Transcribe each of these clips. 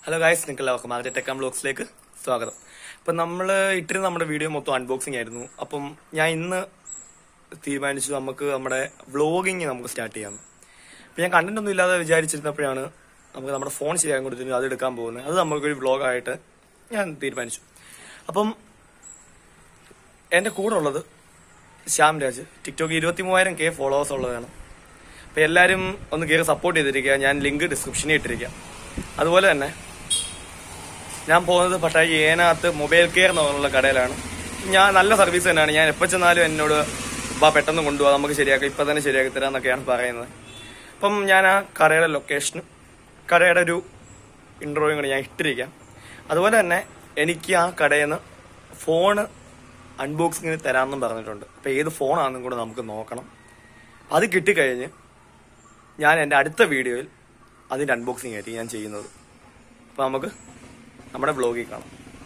hello guys നിങ്ങൾക്ക് എല്ലാവർക്കും ആദ്യ ടെക്കാം ബ്ലോഗ്സിലേക്ക് സ്വാഗതം അപ്പം നമ്മൾ ഇട്ടിരുന്ന നമ്മുടെ വീഡിയോ മൊത്തം അൺബോക്സിംഗ് ആയിരുന്നു അപ്പം ഞാൻ ഇന്ന് തീരുമാനിച്ചു നമുക്ക് നമ്മുടെ വ്ളോഗിങ് നമുക്ക് സ്റ്റാർട്ട് ചെയ്യാം അപ്പം ഞാൻ കണ്ടന്റ് ഒന്നും ഇല്ലാതെ വിചാരിച്ചിരുന്നപ്പോഴാണ് നമുക്ക് നമ്മുടെ ഫോൺ ശരിയാക്കാൻ കൊടുത്തിട്ട് അത് എടുക്കാൻ പോകുന്നത് അത് നമുക്കൊരു വ്ളോഗായിട്ട് ഞാൻ തീരുമാനിച്ചു അപ്പം എൻ്റെ കൂടെ ഉള്ളത് ശ്യാം രാജ് ടിക്ടോക്ക് ഇരുപത്തി മൂവായിരം കെ ഫോളോവേഴ്സ് ഉള്ളതാണ് അപ്പൊ എല്ലാരും ഒന്ന് കയറി സപ്പോർട്ട് ചെയ്തിരിക്കുക ഞാൻ ലിങ്ക് ഡിസ്ക്രിപ്ഷനിൽ ഇട്ടിരിക്കാം അതുപോലെ തന്നെ ഞാൻ പോകുന്നത് പട്ടാഴി ഏനകത്ത് മൊബൈൽ കെയർ എന്ന് പറഞ്ഞുള്ള കടയിലാണ് ഞാൻ നല്ല സർവീസ് തന്നെയാണ് ഞാൻ എപ്പോൾ ചെന്നാലും എന്നോട് വാ പെട്ടെന്ന് കൊണ്ടുപോകാം നമുക്ക് ശരിയാക്കാം ഇപ്പൊ തന്നെ ശരിയാക്കി തരാന്നൊക്കെയാണ് പറയുന്നത് അപ്പം ഞാൻ ആ കടയുടെ ലൊക്കേഷനും കടയുടെ ഒരു ഇൻട്രോയും കൂടി ഞാൻ ഇട്ടിരിക്കാം അതുപോലെ തന്നെ എനിക്ക് ആ കടയിൽ നിന്ന് ഫോണ് അൺബോക്സിങ്ങിന് തരാമെന്നും പറഞ്ഞിട്ടുണ്ട് അപ്പൊ ഏത് ഫോണാണെന്നും കൂടെ നമുക്ക് നോക്കണം അത് കിട്ടിക്കഴിഞ്ഞ് ഞാൻ എൻ്റെ അടുത്ത വീഡിയോയിൽ അതിന്റെ അൺബോക്സിംഗ് ആയിട്ട് ഞാൻ ചെയ്യുന്നത് അപ്പൊ നമുക്ക് നമ്മുടെ വ്ലോഗിൽ കാണാം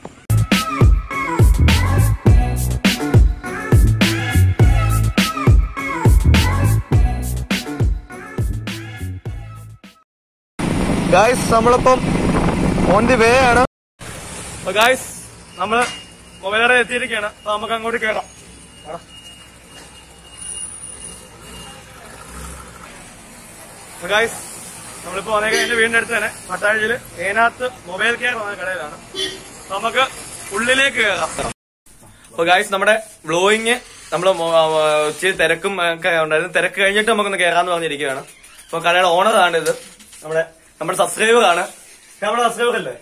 ഗായ്സ് നമ്മളിപ്പം ഓൺ ദി വേ ആണ് ഗായ്സ് നമ്മള് മൊബൈലറെ എത്തിയിരിക്കുകയാണ് അപ്പൊ നമുക്ക് അങ്ങോട്ട് കയറാം ഗായ്സ് നമ്മളിപ്പോ വന്നേക്കാൻ എന്റെ വീടിന്റെ അടുത്ത് തന്നെ പട്ടാഴിയില് ഏനാത്ത് മൊബൈൽ കെയർ എന്ന കടയിലാണ് അപ്പൊ നമുക്ക് ഉള്ളിലേക്ക് കയറാം അപ്പൊ ഗായ്സ് നമ്മുടെ വ്ലോയിങ് നമ്മള് മൊ- ആ, ഇച്ചിരി തിരക്കും ഒക്കെ ഉണ്ടായിരുന്നു തിരക്ക് കഴിഞ്ഞിട്ട് നമുക്കൊന്ന് കയറാന്ന് പറഞ്ഞിരിക്കുകയാണ് അപ്പൊ കടയുടെ ഓണറാണ് ഇത് നമ്മുടെ നമ്മുടെ സബ്സ്ക്രൈബർ ആണ് നമ്മുടെ സബ്സ്ക്രൈബർ അല്ലേ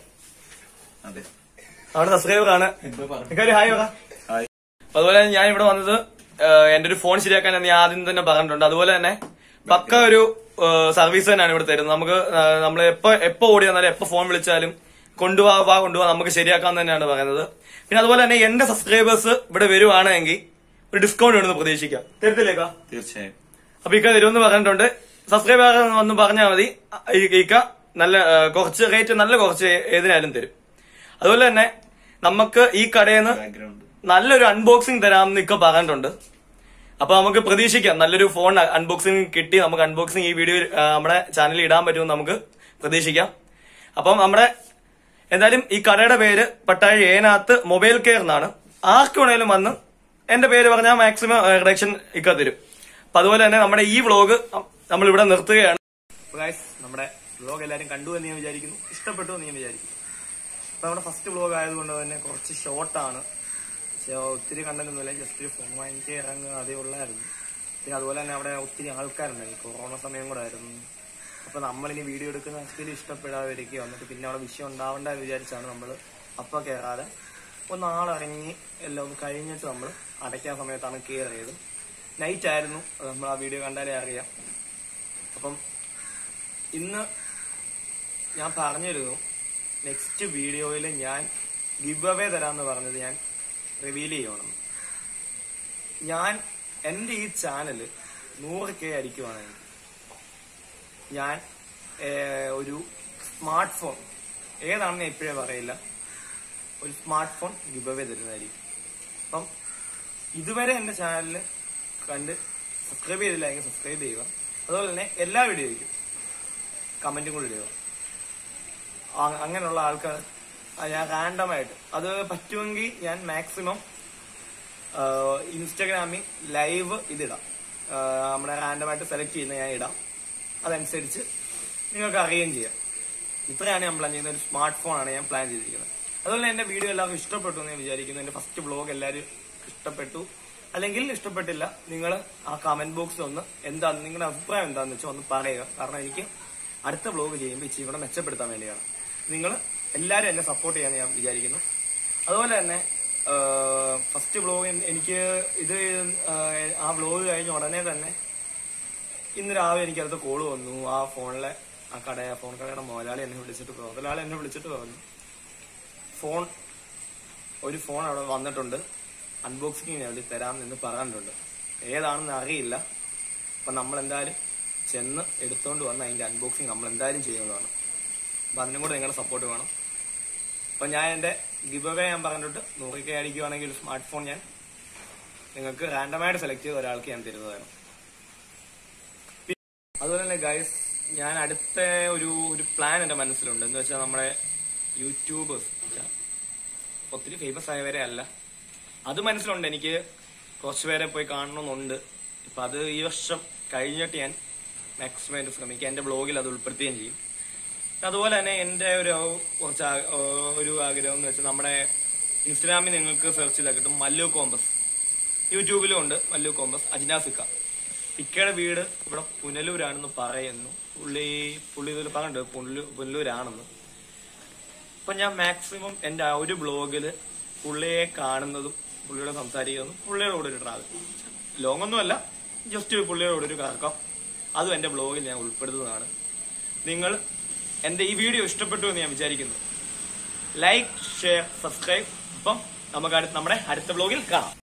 നമ്മുടെ സബ്സ്ക്രൈബർ ആണ് ഒരു ഹായ് പറ അപ്പൊ അതുപോലെ തന്നെ ഞാൻ ഇവിടെ വന്നത് ഏഹ്, എന്റെ ഒരു ഫോൺ ശരിയാക്കാൻ ഞാൻ ആദ്യം തന്നെ പറഞ്ഞിട്ടുണ്ട് അതുപോലെ തന്നെ പക്ക ഒരു സർവീസ് തന്നെയാണ് ഇവിടെ തരുന്നത് നമുക്ക് നമ്മൾ എപ്പോ എപ്പോ ഓടി വന്നാലും എപ്പോ ഫോൺ വിളിച്ചാലും കൊണ്ടുപോവാ വാ കൊണ്ടുപോവാ നമുക്ക് ശരിയാക്കാൻ തന്നെയാണ് പറയുന്നത് പിന്നെ അതുപോലെ തന്നെ എന്റെ സബ്സ്ക്രൈബേഴ്സ് ഇവിടെ വരുവാണെങ്കിൽ ഒരു ഡിസ്കൗണ്ട് ഉണ്ടെന്ന് പ്രതീക്ഷിക്കാം തരത്തില്ലേക്കാ തീർച്ചയായും അപ്പൊ ഇക്ക തരുമെന്ന് പറഞ്ഞിട്ടുണ്ട് സബ്സ്ക്രൈബർ വന്ന് പറഞ്ഞാൽ മതി ഈ- ഇക്ക നല്ല ആ, കുറച്ച് റേറ്റ് നല്ല കുറച്ച് ഏതിനായാലും തരും അതുപോലെ തന്നെ നമുക്ക് ഈ കടയിൽ നിന്ന് ബാക്ക്ഗ്രൗണ്ട് നല്ലൊരു അൺബോക്സിംഗ് തരാമെന്ന് ഇക്ക പറഞ്ഞിട്ടുണ്ട് അപ്പൊ നമുക്ക് പ്രതീക്ഷിക്കാം നല്ലൊരു ഫോൺ അൺബോക്സിംഗ് കിട്ടി നമുക്ക് അൺബോക്സിംഗ് ഈ വീഡിയോ നമ്മുടെ ചാനലിൽ ഇടാൻ പറ്റുമെന്ന് നമുക്ക് പ്രതീക്ഷിക്കാം അപ്പം നമ്മുടെ എന്തായാലും ഈ കടയുടെ പേര് പട്ടാഴി ഏനകത്ത് മൊബൈൽ കെയർ എന്നാണ് ആർക്ക് വേണേലും വന്ന് എന്റെ പേര് പറഞ്ഞാൽ മാക്സിമം റിഡക്ഷൻ ഇക്ക തരും അപ്പൊ അതുപോലെ തന്നെ നമ്മുടെ ഈ വ്ളോഗ് നമ്മൾ ഇവിടെ നിർത്തുകയാണ് നമ്മുടെ വ്ളോഗ് എല്ലാവരും കണ്ടു എന്ന് ഞാൻ വിചാരിക്കുന്നു ഇഷ്ടപ്പെട്ടു എന്ന് ഞാൻ വിചാരിക്കുന്നു അപ്പൊ നമ്മുടെ ഫസ്റ്റ് വ്ളോഗ് ആയതുകൊണ്ട് തന്നെ കുറച്ച് ഷോർട്ടാണ് പക്ഷേ ഒത്തിരി കണ്ടൊന്നുമില്ല ജസ്റ്റ് ഫോൺ വാങ്ങിച്ച് ഇറങ്ങുക അതേ ഉള്ളായിരുന്നു പിന്നെ അതുപോലെ തന്നെ അവിടെ ഒത്തിരി ആൾക്കാരുണ്ടായി കൊറോണ സമയം കൂടെ ആയിരുന്നു അപ്പൊ നമ്മളിനി വീഡിയോ എടുക്കുന്ന ആക്ച്വലി ഇഷ്ടപ്പെടാതിരിക്കുക എന്നിട്ട് പിന്നെ അവിടെ വിഷയം ഉണ്ടാവണ്ട എന്ന് വിചാരിച്ചാണ് നമ്മൾ അപ്പൊ കയറാതെ ഒന്ന് ആളിറങ്ങി എല്ലാം ഒന്ന് കഴിഞ്ഞിട്ട് നമ്മൾ അടയ്ക്കാൻ സമയത്താണ് കയറിയത് നൈറ്റ് ആയിരുന്നു അത് നമ്മൾ ആ വീഡിയോ കണ്ടാലേ അറിയാം അപ്പം ഇന്ന് ഞാൻ പറഞ്ഞിരുന്നു നെക്സ്റ്റ് വീഡിയോയിൽ ഞാൻ ഗിവ് അവേ തരാന്ന് പറഞ്ഞത് ഞാൻ റിവീൽ ചെയ്യണം ഞാൻ എന്റെ ഈ ചാനല് നൂറ് കെ അടിക്കുവാണെങ്കിൽ ഞാൻ ഏഹ്, ഒരു സ്മാർട്ട് ഫോൺ ഏതാണെന്ന് ഞാൻ ഇപ്പോഴേ പറയില്ല ഒരു സ്മാർട്ട് ഫോൺ ഗിവ് അവേ തരുന്നതായിരിക്കും അപ്പം ഇതുവരെ എന്റെ ചാനലിൽ കണ്ട് സബ്സ്ക്രൈബ് ചെയ്തില്ല എങ്കിൽ സബ്സ്ക്രൈബ് ചെയ്യുക അതുപോലെ തന്നെ എല്ലാ വീഡിയോയ്ക്കും കമന്റും കൂടി ഇടുക ആ- അങ്ങനെയുള്ള ആൾക്കാർ ആ, ഞാൻ റാൻഡമായിട്ട് അത് പറ്റുമെങ്കിൽ ഞാൻ മാക്സിമം ഇൻസ്റ്റാഗ്രാമിൽ ലൈവ് ഇതിടാം ആ, നമ്മുടെ റാൻഡമായിട്ട് സെലക്ട് ചെയ്യുന്ന ഞാൻ ഇടാം അതനുസരിച്ച് നിങ്ങൾക്ക് അറിയുകയും ചെയ്യാം ഇത്രയാണ് ഞാൻ പ്ലാൻ ചെയ്യുന്നത് ഒരു സ്മാർട്ട് ഫോൺ ആണ് ഞാൻ പ്ലാൻ ചെയ്തിരിക്കുന്നത് അതുപോലെ എന്റെ വീഡിയോ എല്ലാവർക്കും ഇഷ്ടപ്പെട്ടു എന്ന് ഞാൻ വിചാരിക്കുന്നു എന്റെ ഫസ്റ്റ് ബ്ലോഗ് എല്ലാവരും ഇഷ്ടപ്പെട്ടു അല്ലെങ്കിൽ ഇഷ്ടപ്പെട്ടില്ല നിങ്ങൾ ആ കമന്റ് ബോക്സിൽ ഒന്ന് എന്താണ് നിങ്ങളുടെ അഭിപ്രായം എന്താണെന്ന് വെച്ചാൽ ഒന്ന് പറയുക കാരണം എനിക്ക് അടുത്ത ബ്ലോഗ് ചെയ്യുമ്പോൾ ഇച്ചിരി കൂടെ മെച്ചപ്പെടുത്താൻ വേണ്ടിയാണ് നിങ്ങൾ എല്ലാവരും എന്നെ സപ്പോർട്ട് ചെയ്യാൻ ഞാൻ വിചാരിക്കുന്നു അതുപോലെ തന്നെ ഫസ്റ്റ് ബ്ലോഗ് എനിക്ക് ഇത് ആ, ആ ബ്ലോഗ് കഴിഞ്ഞ ഉടനെ തന്നെ ഇന്ന് രാവിലെ എനിക്ക് അടുത്ത കോള് വന്നു ആ ഫോണിലെ ആ കട ആ ഫോൺ കടയുടെ മുതലാളി എന്നെ വിളിച്ചിട്ട് പറഞ്ഞു മുതലാളി എന്നെ വിളിച്ചിട്ട് പറഞ്ഞു ഫോൺ ഒരു ഫോൺ അവിടെ വന്നിട്ടുണ്ട് അൺബോക്സിങ് വേണ്ടി തരാം എന്ന് പറഞ്ഞിട്ടുണ്ട് ഏതാണെന്ന് അറിയില്ല അപ്പൊ നമ്മൾ എന്തായാലും ചെന്ന് എടുത്തോണ്ട് വന്ന് അതിന്റെ അൺബോക്സിങ് നമ്മൾ എന്തായാലും ചെയ്യുന്നതാണ് അപ്പൊ അതിനും കൂടെ നിങ്ങളുടെ സപ്പോർട്ട് വേണം അപ്പൊ ഞാൻ എന്റെ ഗിവ് അവേ ഞാൻ പറഞ്ഞിട്ട് നൂറ് കെ അടിക്കുവാണെങ്കിൽ ഒരു സ്മാർട്ട് ഫോൺ ഞാൻ നിങ്ങൾക്ക് റാൻഡമായിട്ട് സെലക്ട് ചെയ്ത ഒരാൾക്ക് ഞാൻ തരുന്നതാണ് അതുപോലെ തന്നെ ഗൈസ് ഞാൻ അടുത്ത ഒരു ഒരു പ്ലാൻ എന്റെ മനസ്സിലുണ്ട് എന്ന് വെച്ചാൽ നമ്മുടെ യൂട്യൂബേഴ്സ് ഒത്തിരി ഫേമസ് ആയവരെ അല്ല അത് മനസ്സിലുണ്ട് എനിക്ക് കുറച്ചുപേരെ പോയി കാണണമെന്നുണ്ട് ഇപ്പൊ അത് ഈ വർഷം കഴിഞ്ഞിട്ട് ഞാൻ മാക്സിമം ആയിട്ട് ശ്രമിക്കാം എന്റെ ബ്ലോഗിൽ അത് ഉൾപ്പെടുത്തുകയും ചെയ്യും അതുപോലെ തന്നെ എന്റെ ഒരു കുറച്ച് ആ- ഒരു ആഗ്രഹം എന്ന് വെച്ചാൽ നമ്മുടെ ഇൻസ്റ്റാഗ്രാമിൽ നിങ്ങൾക്ക് സെർച്ച് ചെയ്താൽ കിട്ടും മല്ലു കോമ്പസ് യൂട്യൂബിലും ഉണ്ട് മല്ലു കോമ്പസ് അജ്നാസിക്ക ഇക്കയുടെ വീട് ഇവിടെ പുനലൂരാണെന്ന് പറയുന്നു പുള്ളി പുള്ളി ഇതിൽ പറഞ്ഞിട്ടുണ്ട് പുനലൂ- പുനലൂരാണെന്ന് അപ്പൊ ഞാൻ മാക്സിമം എന്റെ ആ ഒരു ബ്ലോഗില് പുള്ളിയെ കാണുന്നതും പുള്ളിയോട് സംസാരിക്കുന്നതും പുള്ളിയുടെ കൂടെ ഒരു ട്രാവൽ ലോങ് ഒന്നുമല്ല ജസ്റ്റ് പുള്ളിയുടെ കൂടെ ഒരു കറക്കം അതും എന്റെ ബ്ലോഗിൽ ഞാൻ ഉൾപ്പെടുത്തുന്നതാണ് നിങ്ങൾ എന്റെ ഈ വീഡിയോ ഇഷ്ടപ്പെട്ടു എന്ന് ഞാൻ വിചാരിക്കുന്നു ലൈക്ക് ഷെയർ സബ്സ്ക്രൈബ് അപ്പം നമുക്ക് അടുത്ത നമ്മുടെ അടുത്ത ബ്ലോഗിൽ കാണാം